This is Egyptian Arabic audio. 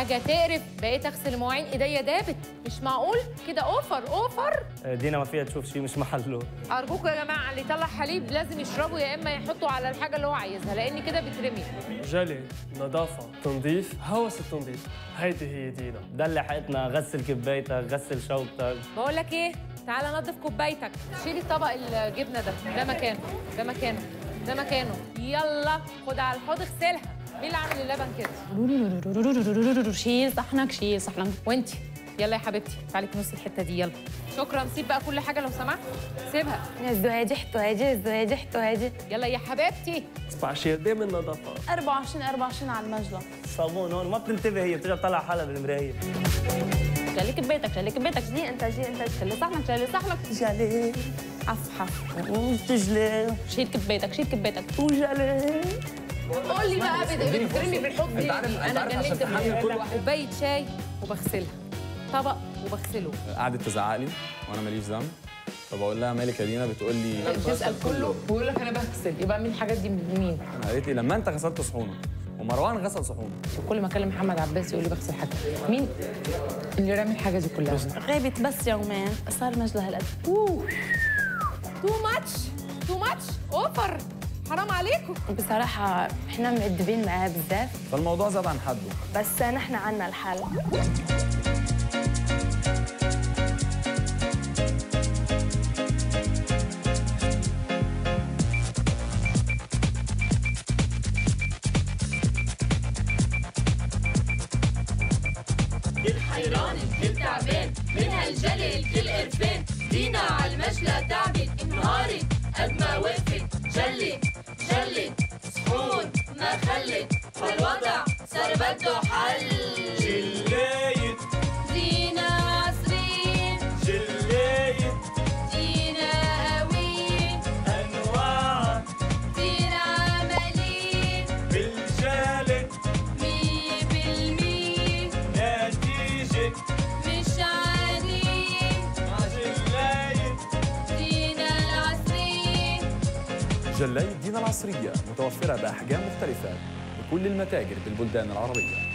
حاجه تقرف بقيت اغسل مواعين ايديا دابت مش معقول كده اوفر اوفر دينا ما فيها تشوف شيء مش محله ارجوكوا يا جماعه اللي يطلع حليب لازم يشربه يا اما يحطه على الحاجه اللي هو عايزها لان كده بيترمي جلي نظافة تنظيف هوس التنظيف هيدي هي دينا دلع حقتنا غسل كبايتك غسل شوكتك بقول لك ايه تعالى نظف كوبايتك شيلي طبق الجبنه ده ده مكانه ده مكانه ده مكانه يلا خد على الحوض اغسلها مين اللي عامل اللبن كده شيل صحنك شيل صحنك وانتي يلا يا حبيبتي تعالي كنسي الحته دي يلا شكرا سيب بقى كل حاجه لو سمحت سيبها الزواجي حتواجي الزواجي حتواجي يلا يا حبيبتي 17 يدين من نظافة 24 24 على المجلة صابون هون ما بتنتبه هي بترجع تطلع حالها بالمرايه خليك ببيتك خليك ببيتك جي انت جي انت خلي صحنك خلي صحنك جالي حف حف وتجلي شيل كبيتك شيل كبيتك وجالي قول لي بقى بت- بترمي بالحب انت عارف- انت انا عارف عشان جننت تحمل كل واحد كوبايه شاي وبغسلها طبق وبغسله قعدت تزعق لي وانا ماليش ذنب فبقول لها مالك يا دينا بتقول لي تسال كله ويقول لك انا بغسل يبقى مين الحاجات دي من مين قالت لي لما انت غسلت صحونك ومروان غسل صحونه كل ما اكلم محمد عباس يقول لي بغسل حاجه مين اللي رامي الحاجه دي كلها غابت بس يومين صار مجلة هالقد تو ماتش تو ماتش اوفر حرام عليكم بصراحة احنا مؤدبين معاه بزاف فالموضوع زاد عن حده بس نحن عنا الحل الحيران الكل تعبان منها الجلي الكل قرفان دينا على المجلى تعبت انهارت قد ما وقفت جلت جلت صحون ما خلت فالوضع صار بده حل جلايد دينا عصرين جلايد دينا قويين انواع دينا عمليين بالجالد مية بالمية نتيجة مش عاديين جلايد دينا العصرين جلاية دينا العصرية متوفرة بأحجام مختلفة بكل المتاجر بالبلدان العربية